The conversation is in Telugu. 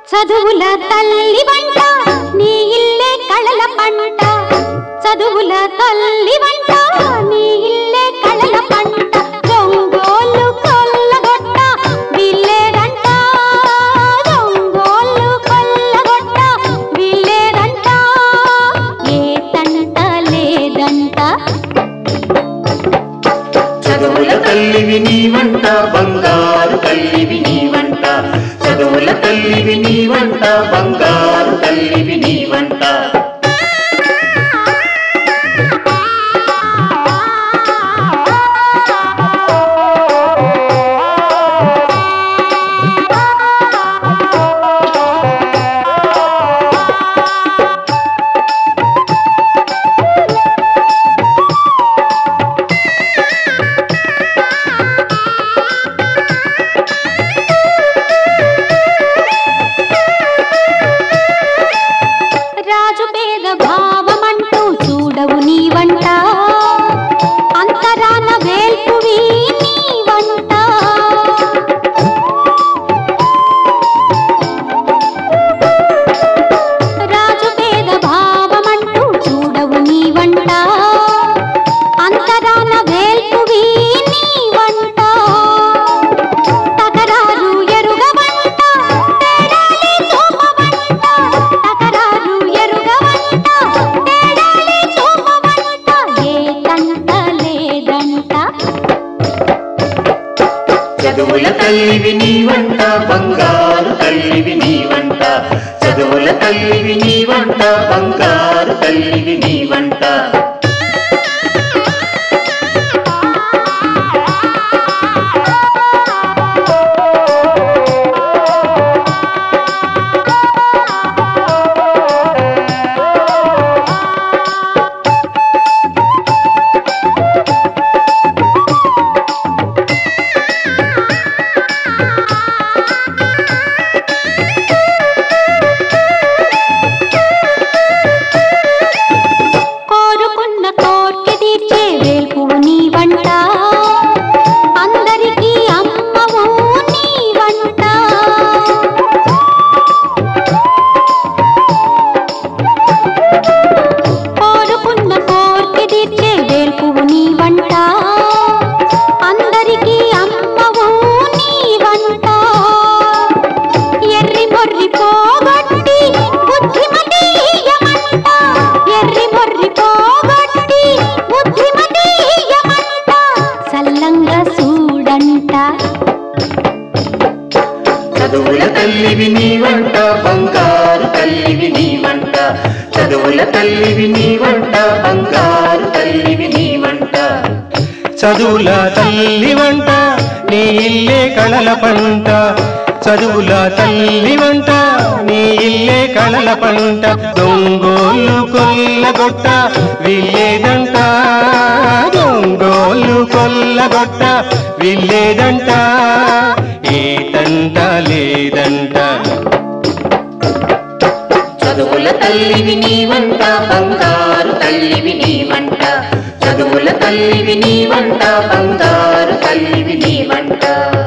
చదువుల తల్లి వంట నీ ఇల్లే కళల పంట చదువుల తల్లి వంట నీ ఇల్లే కళల పంట దొంగోళ్ళు కొల్లగొట్ట వీళ్ళేదంట దొంగోళ్ళు కొల్లగొట్ట వీళ్ళేదంట ఏ తంట లేదంట చదువుల తల్లివి నీవంట బంగారు తల్లివి నీవంట చదువుల తల్లివి నీవంట బంగారు తల్లివి నీవంట రాజు పేద భావమంటూ చూడవు నీ వంట అంతరాన వేల్పువి నీ వంట రాజు పేద భావమంటూ చూడవు నీ వంట అంతరాన వేల్పువి నీ వంట తకరారు ఎరుగవంట తేడాలి చూపవంట తకరారు ఎరుగవంట తేడాలి చూపవంట ఏ తంట లేదంట చదువుల తల్లివి నీవంట బంగారు తల్లివి నీవంట చదువుల తల్లివి నీవంట బంగారు తల్లివి నీవంట కోరుకున్న కోర్కె తీర్చే వేల్పువు నీ వంట అందరికీ అమ్మవు నీ వంట కోరుకున్న కోర్కె తీర్చే వేల్పువు నీ వంట అందరికీ అమ్మవు నీ వంట ఎర్రి మొర్రి పోగొట్టి బుద్ధిమతి ఇయ్యమంట ఎర్రి మొర్రి పోగొట్టి బుద్ధిమతి ఇయ్యమంట సల్లంగా చూడంట చదువుల తల్లివి నీవంట బంగారు తల్లివి నీవంట చదువుల తల్లివి నీవంట బంగారు తల్లివి నీవంట చదువుల తల్లి వంట నీ ఇల్లే కళల పంట చదువుల తల్లి వంట నీ ఇల్లే కళల పంట దొంగోళ్ళు కొల్లగొట్ట వీళ్ళేదంట దొంగోళ్ళు కొల్లగొట్ట వీళ్ళేదంట ఏ తంట లేదంట చదువుల తల్లివి నీవంట బంగారు తల్లివి నీవంట చదువుల తల్లివి నీవంట బంగారు తల్లివి నీవంట